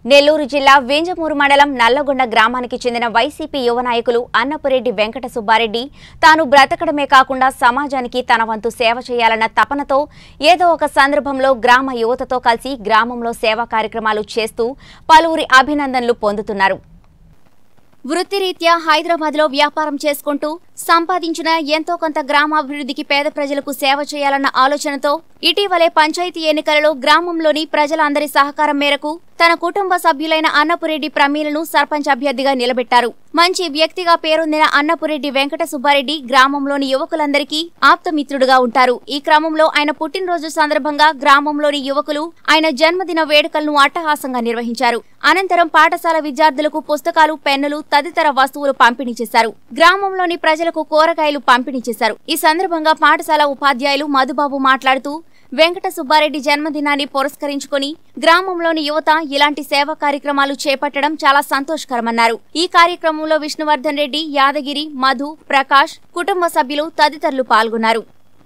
నెల్లూరు జిల్లా వేంజమూరు మండలం నల్లగొండ గ్రామానికి చెందిన వైసీపీ యువ నాయకులు అన్నపురెడ్డి వెంకట సుబ్బారెడ్డి తాను బ్రతకడమే కాకుండా సమాజానికి తన వంతు సేవ చేయాలన్న తపనతో ఏదో ఒక సందర్భంలో గ్రామ యువతతో కలిసి గ్రామంలో సేవా కార్యక్రమాలు చేస్తూ పలువురి అభినందనలు పొందుతున్నారు వృత్తిరీత్యా హైదరాబాద్ లో వ్యాపారం చేసుకుంటూ సంపాదించిన ఎంతో కొంత గ్రామాభివృద్ధికి పేద ప్రజలకు సేవ చేయాలన్న ఆలోచనతో ఇటీవలే పంచాయతీ ఎన్నికలలో గ్రామంలోని ప్రజలందరి సహకారం మేరకు తన కుటుంబ సభ్యులైన అన్నపురెడ్డి ప్రమీలను సర్పంచ్ అభ్యర్థిగా నిలబెట్టారు మంచి వ్యక్తిగా పేరొందిన అన్నపురెడ్డి వెంకట సుబ్బారెడ్డి గ్రామంలోని యువకులందరికీ ఆప్తమిత్రుడుగా ఉంటారు ఈ క్రమంలో ఆయన పుట్టినరోజు సందర్భంగా గ్రామంలోని యువకులు ఆయన జన్మదిన వేడుకలను అట్టహాసంగా నిర్వహించారు అనంతరం పాఠశాల విద్యార్థులకు పుస్తకాలు పెన్నులు తదితర వస్తువులు పంపిణీ చేశారు గ్రామంలోని ప్రజలకు కూరగాయలు పంపిణీ చేశారు ఈ సందర్భంగా పాఠశాల ఉపాధ్యాయులు మధుబాబు మాట్లాడుతూ వెంకట సుబ్బారెడ్డి జన్మదినాన్ని పురస్కరించుకుని గ్రామంలోని యువత ఇలాంటి సేవా కార్యక్రమాలు చేపట్టడం చాలా సంతోషకరమన్నారు ఈ కార్యక్రమంలో విష్ణువర్ధన్ రెడ్డి యాదగిరి మధు ప్రకాష్ కుటుంబ సభ్యులు తదితరులు పాల్గొన్నారు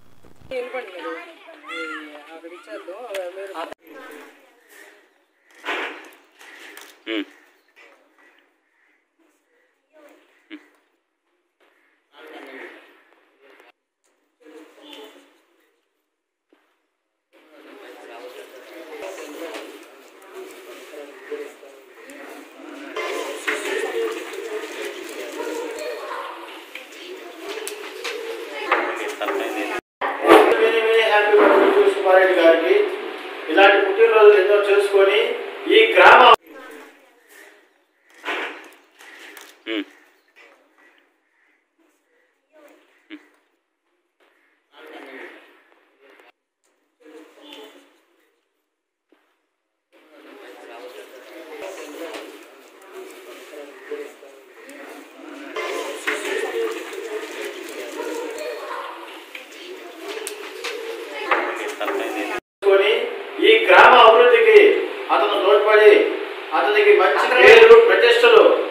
very very happy birthday Subbareddy గారికి ఇలాంటి పుట్టినరోజులు ఎన్నో చేసుకొని ఈ గ్రామ చేసుకొని ఈ గ్రామ అభివృద్ధికి అతను తోడ్పడి అతనికి మంచి పేరు ప్రతిష్టలు